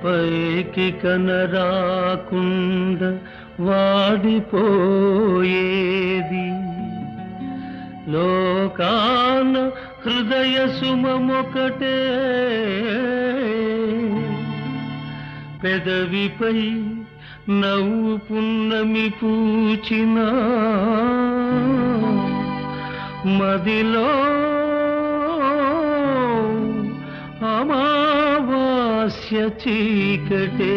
పైకి కనరాకుండా వాడిపోయేది లోకాన హృదయ సుమమొకటే పెదవిపై నవ్వు పున్నమి పూచిన మదిలో అమావాస్య చీకటే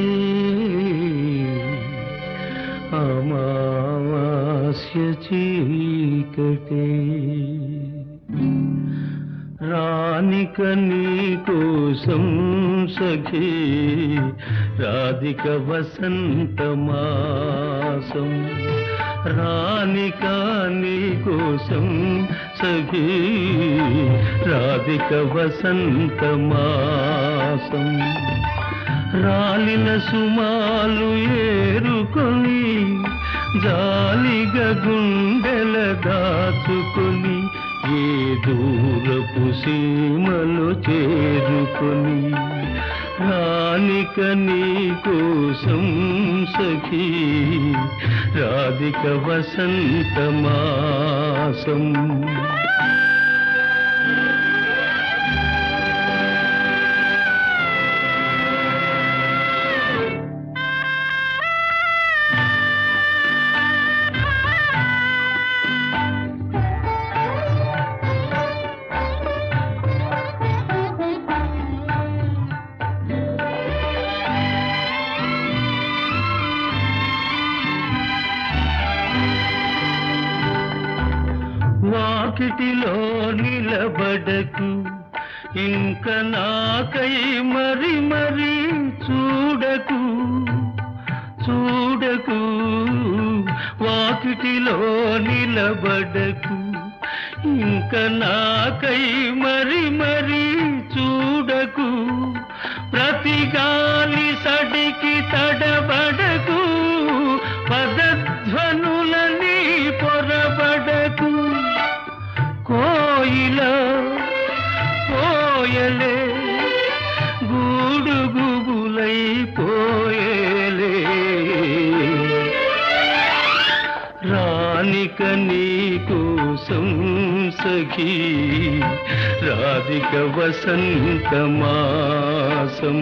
అమావాస్య చీకటే రానిక నీ కోసం సఖీ రాధిక వసంత మాసం రానిక నీ కోసం సఖీ రాధిక వసంత మాసం రాలిన సుమాలు ఏరుకొని జాలిగా గుండెల దాచుకొని ఏ దూరపు సీమలు చేరుకొని రానిక నీ కోసం సఖీ రాధిక వసంత మాసం వాకిటిలో నిలబడకు ఇంక నాకై మరి మరి చూడకు చూడకు వాకిటిలో నిలబడకు ఇంక నాకై మరి మరి చూడకు ప్రతి గాలి సడికి తడబడకు పదధ్వనులని పొరబడకు కోయిల పోయలే గూడు గుబులై పోయలే రానిక నీ కోసం సఖీ రాధిక వసంత మాసం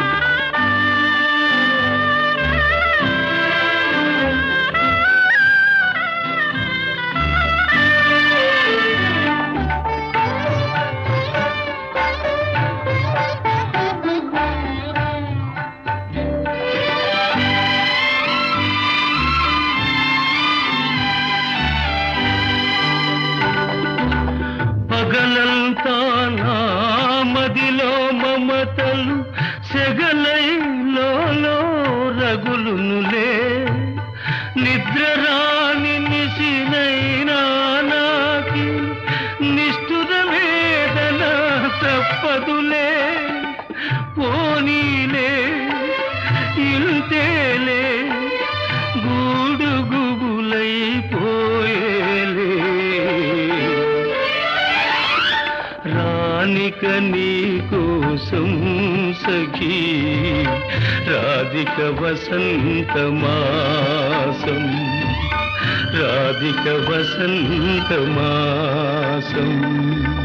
పగలంతా నా మదిలో మమతలు సెగలై లోలో రగులునులే నిద్ర రాని నిసినైనా నాకి నిష్ఠుర వేదన తప్పదులే పోనీలే ఇంతేలే గూడు గుబులై పోయేలే రానిక నీ కోసం సఖీ రాధిక వసంత మాసం రాధిక వసంత మాసం